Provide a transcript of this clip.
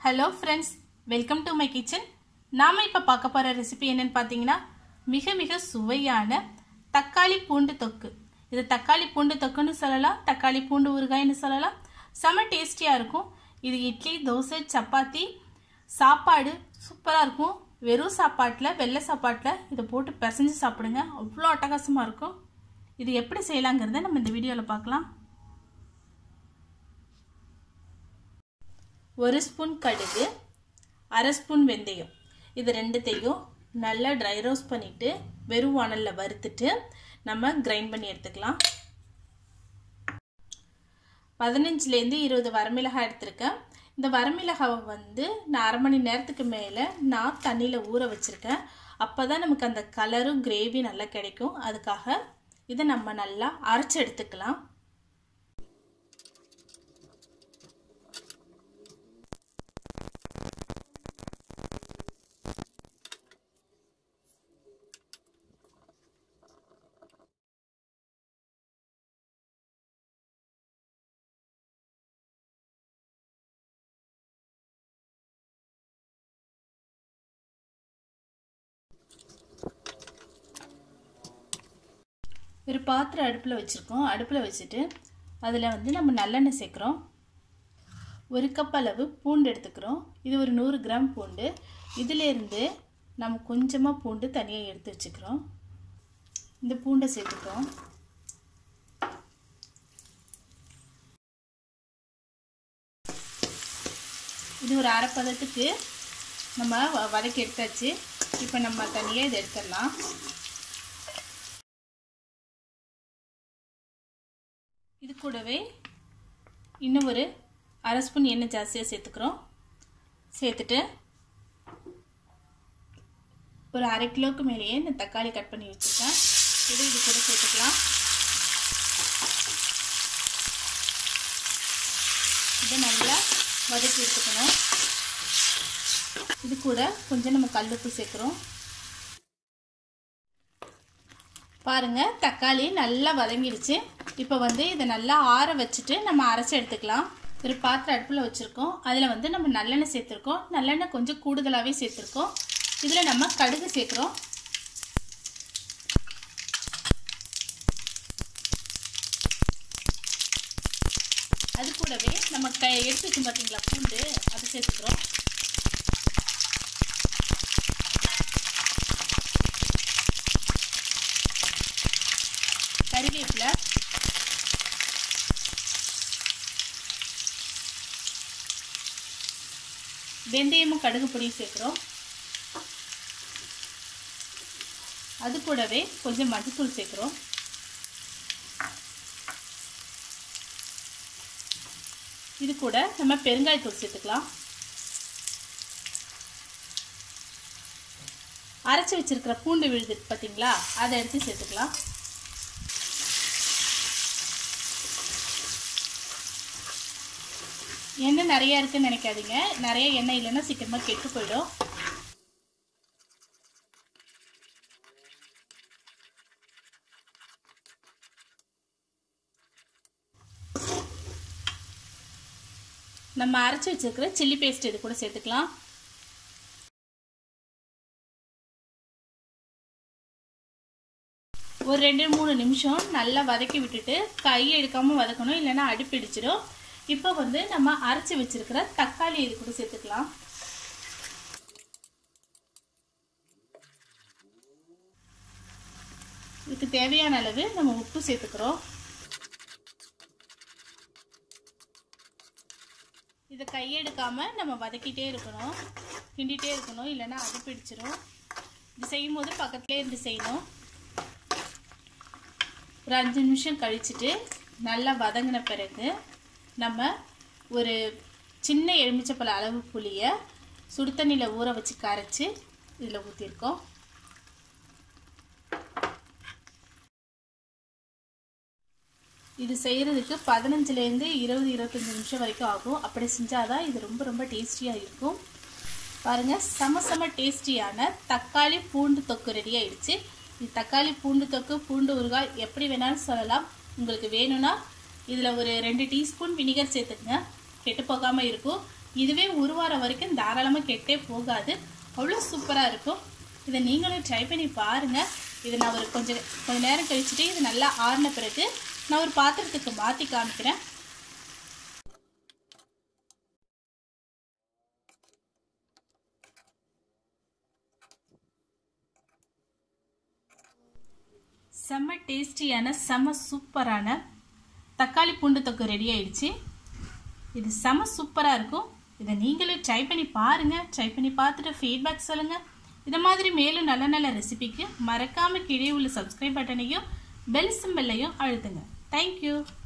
hello friends welcome to my kitchen நாம் இப்போ பார்க்க போகிற ரெசிபி என்னன்னு பார்த்தீங்கன்னா மிக மிக சுவையான தக்காளி பூண்டு தொக்கு இது தக்காளி பூண்டு தொக்குன்னு சொல்லலாம் தக்காளி பூண்டு ஊறுகாய்னு சொல்லலாம் செம டேஸ்டியாக இருக்கும் இது இட்லி தோசை சப்பாத்தி சாப்பாடு சூப்பராக இருக்கும் வெறும் சாப்பாட்டில் வெள்ளை சாப்பாட்டில் இதை போட்டு பிசைஞ்சு சாப்பிடுங்க அவ்வளோ அட்டகாசமாக இருக்கும் இது எப்படி செய்யலாங்கிறத நம்ம இந்த வீடியோவில் பார்க்கலாம் ஒரு ஸ்பூன் கடுகு அரை ஸ்பூன் வெந்தயம் இது ரெண்டுத்தையும் நல்லா ட்ரை ரோஸ்ட் பண்ணிவிட்டு வெறும் வானலில் வறுத்துட்டு நம்ம கிரைண்ட் பண்ணி எடுத்துக்கலாம் பதினஞ்சுலேருந்து இருபது வரமிளகாய் எடுத்திருக்கேன் இந்த வரமிளகாவை வந்து நான் அரை மணி நேரத்துக்கு மேலே நான் தண்ணியில் ஊற வச்சுருக்கேன் அப்போ தான் நமக்கு அந்த கலரும் கிரேவி நல்லா கிடைக்கும் அதுக்காக இதை நம்ம நல்லா அரைச்சி எடுத்துக்கலாம் ஒரு பாத்திரம் அடுப்பில் வச்சுருக்கோம் அடுப்பில் வச்சுட்டு அதில் வந்து நம்ம நல்லெண்ணெய் சேர்க்குறோம் ஒரு கப் அளவு பூண்டு எடுத்துக்கிறோம் இது ஒரு நூறு கிராம் பூண்டு இதிலேருந்து நம்ம கொஞ்சமாக பூண்டு தனியாக எடுத்து வச்சுக்கிறோம் இந்த பூண்டை சேர்த்துக்கிறோம் இது ஒரு அரை பதத்துக்கு நம்ம வதக்கி எடுத்தாச்சு இப்போ நம்ம தனியாக இதை எடுத்துடலாம் இது கூடவே இன்னும் ஒரு அரை ஸ்பூன் எண்ணெய் ஜாஸ்தியாக சேர்த்துக்கிறோம் சேர்த்துட்டு ஒரு அரை கிலோவுக்கு மேலேயே இந்த தக்காளி கட் பண்ணி வச்சுருக்கேன் இது இது கூட சேர்த்துக்கலாம் இதை நல்லா வதக்கி எடுத்துக்கணும் இது கூட கொஞ்சம் நம்ம கல்லுப்பு சேர்க்குறோம் பாருங்க தக்காளி நல்லா வதங்கிடுச்சு இப்போ வந்து இதை நல்லா ஆற வச்சுட்டு நம்ம அரைச்சி எடுத்துக்கலாம் ஒரு பாத்திரம் அடுப்பில் வச்சுருக்கோம் அதில் வந்து நம்ம நல்லெண்ணெய் சேர்த்துருக்கோம் நல்லெண்ணெய் கொஞ்சம் கூடுதலாகவே சேர்த்துருக்கோம் இதில் நம்ம கடுகு சேர்க்குறோம் அது கூடவே நம்ம க எடுத்து வச்சு பார்த்தீங்களா பூண்டு அதை சேர்த்துக்கிறோம் கறிவேப்பிலை வெந்தயமும் கடுகு பொடியும் சேர்க்குறோம் அது கூடவே கொஞ்சம் மஞ்சத்தூள் சேர்க்குறோம் இது கூட நம்ம பெருங்காயத்தூள் சேர்த்துக்கலாம் அரைச்சி வச்சிருக்கிற பூண்டு விழுது பார்த்தீங்களா அதை எடுத்து சேர்த்துக்கலாம் எண்ணெய் நிறைய இருக்குன்னு நினைக்காதீங்க நிறைய எண்ணெய் இல்லைன்னா சீக்கிரமாக கெட்டு போயிடும் நம்ம அரைச்சி வச்சிருக்கிற சில்லி பேஸ்ட் இது கூட சேர்த்துக்கலாம் ஒரு ரெண்டு மூணு நிமிஷம் நல்லா வதக்கி விட்டுட்டு கையை எடுக்காமல் வதக்கணும் இல்லைன்னா அடுப்பிடிச்சிடும் இப்போ வந்து நம்ம அரைச்சி வச்சிருக்கிற தக்காளி இது கூட சேர்த்துக்கலாம் இதுக்கு தேவையான அளவு நம்ம உப்பு சேர்த்துக்கிறோம் இதை கையெடுக்காம நம்ம வதக்கிட்டே இருக்கணும் கிண்டிகிட்டே இருக்கணும் இல்லைன்னா அடுப்பிடிச்சிடும் இது செய்யும் போது பக்கத்துலேயே இருந்து செய்யணும் ஒரு அஞ்சு நிமிஷம் கழிச்சுட்டு நல்லா வதங்கின பிறகு நம்ம ஒரு சின்ன எலுமிச்சப்பழ அளவு புளியை சுடு தண்ணியில் ஊற வச்சு கரைச்சி இதில் ஊற்றிருக்கோம் இது செய்கிறதுக்கு பதினஞ்சுலேருந்து இருபது இருபத்தஞ்சி நிமிஷம் வரைக்கும் ஆகும் அப்படி செஞ்சால் தான் இது ரொம்ப ரொம்ப டேஸ்டியாக இருக்கும் பாருங்கள் செம செம டேஸ்டியான தக்காளி பூண்டு தொக்கு ரெடி ஆயிடுச்சு இது தக்காளி பூண்டு தொக்கு பூண்டு ஊறுகாய் எப்படி வேணாலும் சொல்லலாம் உங்களுக்கு வேணும்னா இதில் ஒரு ரெண்டு டீஸ்பூன் வினிகர் சேர்த்துக்குங்க கெட்டு போகாமல் இருக்கும் இதுவே ஒரு வாரம் வரைக்கும் தாராளமாக கெட்டே போகாது அவ்வளோ சூப்பராக இருக்கும் இதை நீங்களும் ட்ரை பண்ணி பாருங்கள் இதை நான் ஒரு கொஞ்சம் கொஞ்சம் நேரம் கழிச்சுட்டு இது நல்லா ஆறின பிறகு நான் ஒரு பாத்திரத்துக்கு மாற்றி காமிக்கிறேன் செம்ம டேஸ்டியான செம்ம சூப்பரான தக்காளி பூண்டு தொக்கு ரெடி ஆயிடுச்சு இது செம்ம சூப்பராக இருக்கும் இதை நீங்களும் ட்ரை பண்ணி பாருங்கள் ட்ரை பண்ணி பார்த்துட்டு ஃபீட்பேக் சொல்லுங்கள் இது மாதிரி மேலும் நல்ல நல்ல ரெசிபிக்கு மறக்காமல் கீழே உள்ள சப்ஸ்கிரைப் பட்டனையும் பெல் சிம்பிளையும் அழுத்துங்க தேங்க்யூ